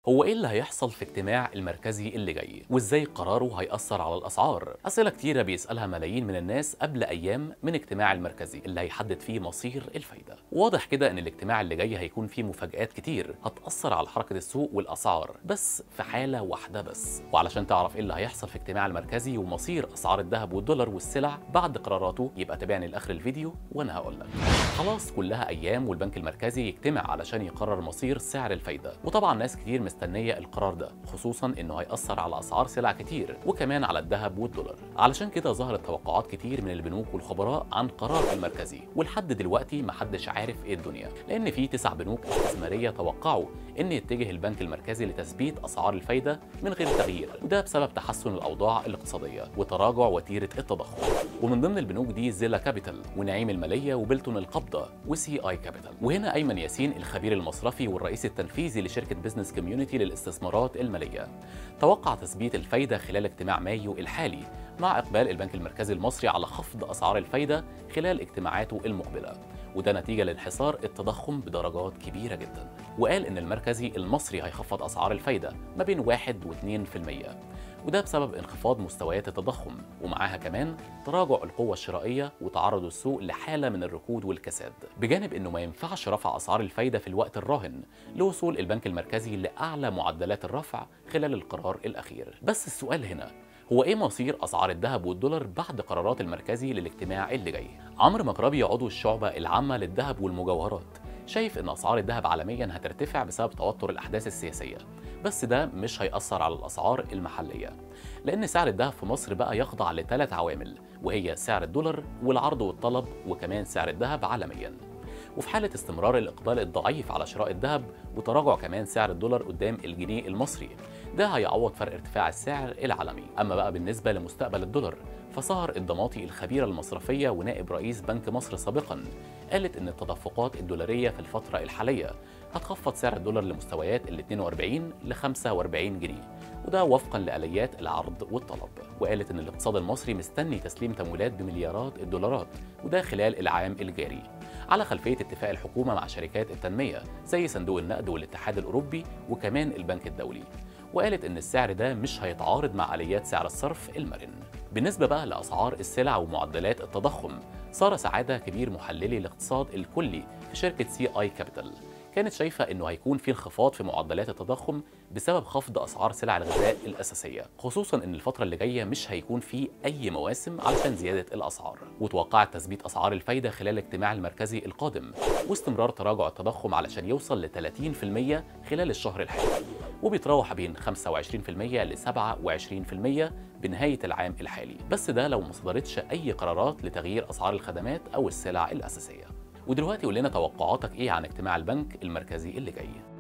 هو ايه اللي هيحصل في اجتماع المركزي اللي جاي وازاي قراره هيأثر على الاسعار اسئله كتيره بيسالها ملايين من الناس قبل ايام من اجتماع المركزي اللي هيحدد فيه مصير الفايده واضح كده ان الاجتماع اللي جاي هيكون فيه مفاجآت كتير هتأثر على حركه السوق والاسعار بس في حاله واحده بس وعلشان تعرف ايه اللي هيحصل في اجتماع المركزي ومصير اسعار الذهب والدولار والسلع بعد قراراته يبقى تابعني لاخر الفيديو وانا هقول لك خلاص كلها ايام والبنك المركزي يجتمع علشان يقرر مصير سعر الفايده وطبعا ناس كتير مستنيه القرار ده خصوصا انه هيأثر على اسعار سلع كتير وكمان على الذهب والدولار علشان كده ظهرت توقعات كتير من البنوك والخبراء عن قرار المركزي ولحد دلوقتي محدش عارف ايه الدنيا لان في تسع بنوك استثماريه توقعوا ان يتجه البنك المركزي لتثبيت اسعار الفايده من غير تغيير وده بسبب تحسن الاوضاع الاقتصاديه وتراجع وتيره التضخم ومن ضمن البنوك دي زيلا كابيتال ونعيم الماليه وبلتون القبضه وسي اي كابيتال وهنا ايمن ياسين الخبير المصرفي والرئيس التنفيذي لشركه بزنس كوميونتي للاستثمارات الماليه توقع تثبيت الفايده خلال اجتماع مايو الحالي مع اقبال البنك المركزي المصري على خفض اسعار الفايده خلال اجتماعاته المقبله وده نتيجه لانحسار التضخم بدرجات كبيره جدا وقال ان المركزي المصري هيخفض اسعار الفايده ما بين 1 و2% وده بسبب انخفاض مستويات التضخم ومعاها كمان تراجع القوة الشرائية وتعرض السوق لحالة من الركود والكساد بجانب انه ما ينفعش رفع اسعار الفايدة في الوقت الراهن لوصول البنك المركزي لأعلى معدلات الرفع خلال القرار الأخير بس السؤال هنا هو ايه مصير اسعار الذهب والدولار بعد قرارات المركزي للاجتماع اللي جاي عمرو مكربي عضو الشعبة العامة للذهب والمجوهرات شايف ان اسعار الذهب عالميا هترتفع بسبب توتر الاحداث السياسيه بس ده مش هيأثر على الاسعار المحليه لان سعر الذهب في مصر بقى يخضع لثلاث عوامل وهي سعر الدولار والعرض والطلب وكمان سعر الذهب عالميا وفي حالة استمرار الإقبال الضعيف على شراء الذهب وتراجع كمان سعر الدولار قدام الجنيه المصري ده هيعوض فرق ارتفاع السعر العالمي أما بقى بالنسبة لمستقبل الدولار فسهر الضماطي الخبيرة المصرفية ونائب رئيس بنك مصر سابقا قالت إن التدفقات الدولارية في الفترة الحالية هتخفض سعر الدولار لمستويات ال 42 ل 45 جنيه وده وفقا لآليات العرض والطلب وقالت إن الاقتصاد المصري مستني تسليم تمويلات بمليارات الدولارات وده خلال العام الجاري على خلفية اتفاق الحكومة مع شركات التنمية زي صندوق النقد والاتحاد الأوروبي وكمان البنك الدولي وقالت إن السعر ده مش هيتعارض مع آليات سعر الصرف المرن بالنسبة بقى لأسعار السلع ومعدلات التضخم صار سعادة كبير محللي الاقتصاد الكلي في شركة سي آي كابيتال كانت شايفة إنه هيكون في انخفاض في معدلات التضخم بسبب خفض أسعار سلع الغذاء الأساسية خصوصا إن الفترة اللي جاية مش هيكون في أي مواسم علشان زيادة الأسعار وتوقعت تثبيت أسعار الفايدة خلال الاجتماع المركزي القادم واستمرار تراجع التضخم علشان يوصل ل 30% خلال الشهر الحالي وبيتراوح بين 25% ل 27% بنهاية العام الحالي بس ده لو ما صدرتش أي قرارات لتغيير أسعار الخدمات أو السلع الأساسية ودلوقتي قول لنا توقعاتك إيه عن اجتماع البنك المركزي اللي جاي